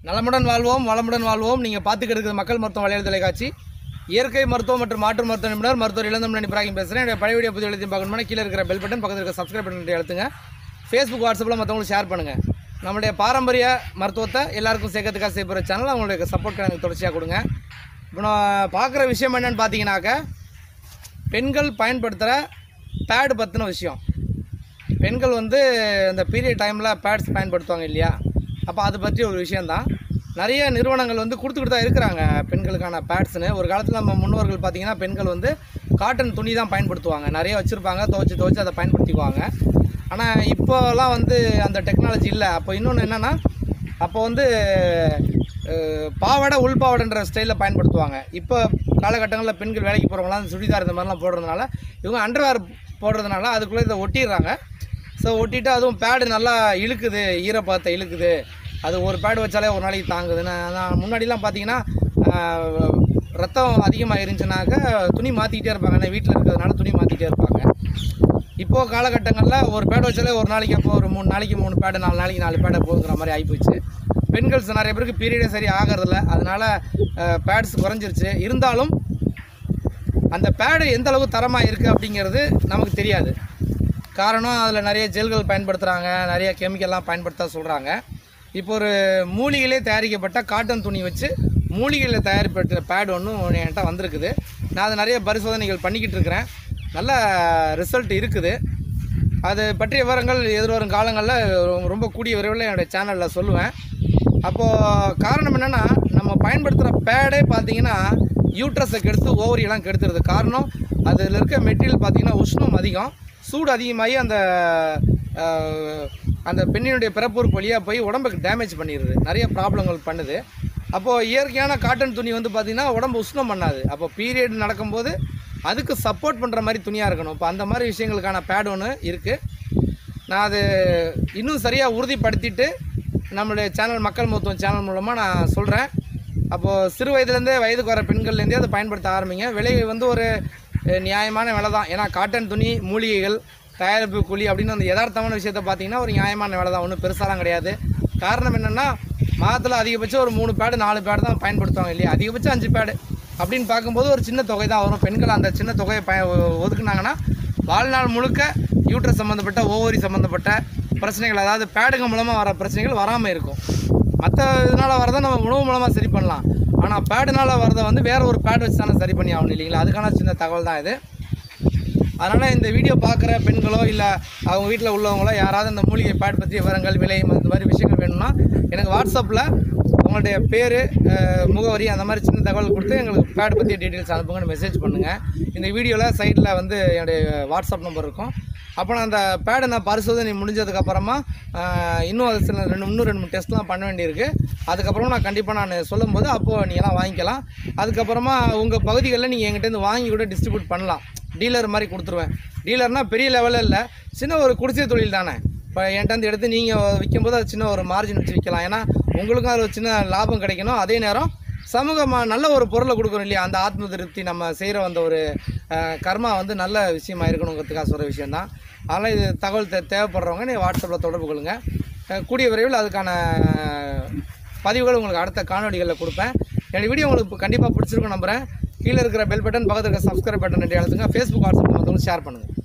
நலமுடன் வாழ்வோம் வளமுடன் வாழ்வோம் நீங்கள் பார்த்துக்கிட்டு இருக்கிற மக்கள் மருத்துவம் வலையல் தொலைக்காட்சி இயற்கை மருத்துவம் மற்றும் மாற்று மருத்துவ நிபுணர் மருத்துவர் இளந்தம் இப்ராஹிம் பேசுகிறேன் என்னுடைய பழைய வீடியோ புதிய எழுத்தையும் பார்க்கணும்னா கீழே இருக்கிற பெல் பட்டன் பக்கத்தில் இருக்கிற சப்ஸ்கிரைப் பட்டன் அழுத்துங்க ஃபேஸ்புக் வாட்ஸ்அப்பில் மற்றவங்களுக்கு ஷேர் பண்ணுங்கள் நம்மளுடைய பாரம்பரிய மருத்துவத்தை எல்லாருக்கும் சேர்க்கறதுக்காக செய்ய போகிற சேனல் அவங்களுடைய சப்போர்ட் எனக்கு தொடர்ச்சியாக கொடுங்க இப்போ நான் பார்க்குற விஷயம் என்னென்னு பார்த்தீங்கன்னாக்க பெண்கள் பயன்படுத்துகிற பேடு பற்றின விஷயம் பெண்கள் வந்து இந்த பீரியட் டைமில் பேட்ஸ் பயன்படுத்துவாங்க இல்லையா அப்போ அது பற்றி ஒரு விஷயந்தான் நிறைய நிறுவனங்கள் வந்து கொடுத்துக்கிட்டு தான் இருக்கிறாங்க பெண்களுக்கான பேட்ஸ்னு ஒரு காலத்தில் நம்ம முன்னோர்கள் பார்த்தீங்கன்னா பெண்கள் வந்து காட்டன் துணி தான் பயன்படுத்துவாங்க நிறைய வச்சுருப்பாங்க துவைச்சி துவைச்சி அதை பயன்படுத்திக்குவாங்க ஆனால் இப்போலாம் வந்து அந்த டெக்னாலஜி இல்லை அப்போ இன்னொன்று என்னென்னா அப்போ வந்து அஹ், பாவாடை உள்பாவாடைன்ற ஸ்டைலில் பயன்படுத்துவாங்க இப்போ காலகட்டங்களில் பெண்கள் வேலைக்கு போகிறவங்களாம் சுடிதார் இந்த மாதிரிலாம் போடுறதுனால இவங்க அண்டர்வேர் போடுறதுனால அதுக்குள்ளே இதை ஒட்டிடுறாங்க ஸோ ஒட்டிட்டு அதுவும் பேடு நல்லா இழுக்குது ஈரப்பதத்தை இழுக்குது அது ஒரு பேடு வச்சாலே ஒரு நாளைக்கு தாங்குதுன்னு நான் முன்னாடிலாம் பார்த்தீங்கன்னா ஆஹ், ரத்தம் அதிகமாக இருந்துச்சுனாக்க துணி மாற்றிக்கிட்டே இருப்பாங்க ஏன்னா வீட்டில் இருக்கிறதுனால துணி மாற்றிக்கிட்டே இருப்பாங்க இப்போது காலகட்டங்களில் ஒரு பேட் வச்சாலே ஒரு நாளைக்கு அப்போ ஒரு மூணு நாளைக்கு மூணு பேடு நாலு நாளைக்கு நாலு பேடை போகுங்கிற மாதிரி ஆகிப்போச்சு பெண்கள் நிறைய பேருக்கு பீரியடே சரி ஆகிறதில்ல அதனால் பேட்ஸ் குறைஞ்சிருச்சு இருந்தாலும் அந்த பேடு எந்த அளவுக்கு தரமாக இருக்குது அப்படிங்கிறது நமக்கு தெரியாது காரணம் அதில் நிறைய ஜெல்கள் பயன்படுத்துகிறாங்க நிறைய கெமிக்கல்லாம் பயன்படுத்த சொல்கிறாங்க இப்போ ஒரு மூலிகையிலே தயாரிக்கப்பட்ட காட்டன் துணி வச்சு மூலிகையில் தயாரிப்பட்ட பேட் ஒன்றும் என்கிட்ட வந்திருக்குது நான் அது நிறைய பரிசோதனைகள் பண்ணிக்கிட்டு இருக்கிறேன் நல்ல ரிசல்ட் இருக்குது அது பற்றிய விவரங்கள் எதிர்வரும் காலங்களில் ரொம்ப கூடிய விரைவில் என்னுடைய சேனலில் சொல்லுவேன் அப்போது காரணம் என்னென்னா நம்ம பயன்படுத்துகிற பேடே பார்த்தீங்கன்னா யூட்ரஸை கெடுத்து ஓவரியெல்லாம் கெடுத்துருது காரணம் அதில் இருக்க மெட்டீரியல் பார்த்தீங்கன்னா உஷ்ணம் அதிகம் சூடு அதிகமாகி அந்த அஹ், அந்த பெண்ணினுடைய பிறப்புறுப்பு வழியாக போய் உடம்புக்கு டேமேஜ் பண்ணிடுது நிறைய ப்ராப்ளங்கள் பண்ணுது அப்போது இயற்கையான காட்டன் துணி வந்து பார்த்திங்கன்னா உடம்பு உஷ்ணம் பண்ணாது அப்போ பீரியட் நடக்கும்போது அதுக்கு சப்போர்ட் பண்ணுற மாதிரி துணியாக இருக்கணும் இப்போ அந்த மாதிரி விஷயங்களுக்கான பேட் ஒன்று இருக்குது நான் அது இன்னும் சரியாக உறுதிப்படுத்திட்டு நம்மளுடைய சேனல் மக்கள் மருத்துவம் சேனல் மூலமாக நான் சொல்கிறேன் அப்போது சிறு வயதுலேருந்தே வயதுக்கு வர பெண்கள்லேருந்தே அதை பயன்படுத்த ஆரம்பிங்க விலை வந்து ஒரு அஹ், நியாயமான விலை தான் ஏன்னா காட்டன் துணி மூலிகைகள் தயாரிப்பு கூலி அப்படின்னு அந்த யதார்த்தமான விஷயத்த பார்த்தீங்கன்னா ஒரு நியாயமான விலை தான் ஒன்றும் பெருசாலாம் கிடையாது காரணம் என்னென்னா மாதத்தில் அதிகபட்சம் ஒரு மூணு பேடு நாலு பேடு தான் பயன்படுத்துவாங்க இல்லையா அதிகபட்சம் அஞ்சு பேடு அப்படின்னு பார்க்கும்போது ஒரு சின்ன தொகை தான் வரும் பெண்கள் அந்த சின்ன தொகையை பய ஒதுக்குனாங்கன்னா வாழ்நாள் முழுக்க யூட்ரஸ் சம்மந்தப்பட்ட ஓவரி சம்மந்தப்பட்ட பிரச்சனைகள் அதாவது பேடுங்க மூலமாக வர பிரச்சனைகள் வராமல் இருக்கும் மற்ற இதனால் வரதை நம்ம உணவு மூலமாக சரி பண்ணலாம் ஆனால் பேடுனால வரதை வந்து வேற ஒரு பேட் வச்சு தானே சரி பண்ணி ஆகணும் இல்லைங்களா அதுக்கான சின்ன தகவல் தான் இது அதனால் இந்த வீடியோ பார்க்குற பெண்களோ இல்லை அவங்க வீட்டில் உள்ளவங்களோ யாராவது இந்த மூலிகை பேட் பற்றிய விவரங்கள் விலை இந்த மாதிரி விஷயங்கள் வேணும்னா எனக்கு வாட்ஸ்அப்பில் உங்களுடைய பேர் முகவரி அந்த மாதிரி சின்ன தகவல் கொடுத்து எங்களுக்கு பேட் பற்றிய டீட்டெயில்ஸ் அனுப்புங்கன்னு மெசேஜ் பண்ணுங்கள் இந்த வீடியோவில் சைடில் வந்து என்னுடைய வாட்ஸ்அப் நம்பர் இருக்கும் அப்போ நான் அந்த பேடை நான் பரிசோதனை முடிஞ்சதுக்கப்புறமா இன்னும் அது சில ரெண்டு இன்னும் ரெண்டு மூணு டெஸ்ட்லாம் பண்ண வேண்டியிருக்கு அதுக்கப்புறமா நான் கண்டிப்பாக நான் சொல்லும்போது அப்போது நீங்கள்லாம் வாங்கிக்கலாம் அதுக்கப்புறமா உங்கள் பகுதிகளில் நீங்கள் எங்கிட்டேருந்து வாங்கி கூட டிஸ்ட்ரிபியூட் பண்ணலாம் டீலர் மாதிரி கொடுத்துருவேன் டீலர்னால் பெரிய லெவலில் இல்லை சின்ன ஒரு குடிசை தொழில் தானே இப்போ என்கிட்ட எடுத்து நீங்கள் விற்கும்போது அது சின்ன ஒரு மார்ஜின் வச்சு விற்கலாம் ஏன்னா உங்களுக்கும் அது ஒரு சின்ன லாபம் கிடைக்கணும் அதே நேரம் சமூகமாக நல்ல ஒரு பொருளை கொடுக்கணும் இல்லையா அந்த ஆத்ம திருப்தி நம்ம செய்கிற அந்த ஒரு அஹ், கர்மா வந்து நல்ல விஷயமா இருக்கணுங்கிறதுக்காக சொல்கிற விஷயந்தான் அதனால் இது தகவல் தே தேவைப்படுறவங்க நீங்கள் வாட்ஸ்அப்பில் தொடர்பு கொள்ளுங்கள் அஹ், கூடிய விரைவில் அதுக்கான பதிவுகள் உங்களுக்கு அடுத்த காணொலிகளில் கொடுப்பேன் என்னோட வீடியோ உங்களுக்கு கண்டிப்பாக பிடிச்சிருக்கும் நம்புகிறேன் கீழே இருக்கிற பெல் பட்டன் பக்கத்தில் இருக்கிற சப்ஸ்கிரைப் பட்டன் ரெண்டு அழுத்துங்க ஃபேஸ்புக் வாட்ஸ்அப்பில் மற்றவங்களுக்கு ஷேர் பண்ணுங்கள்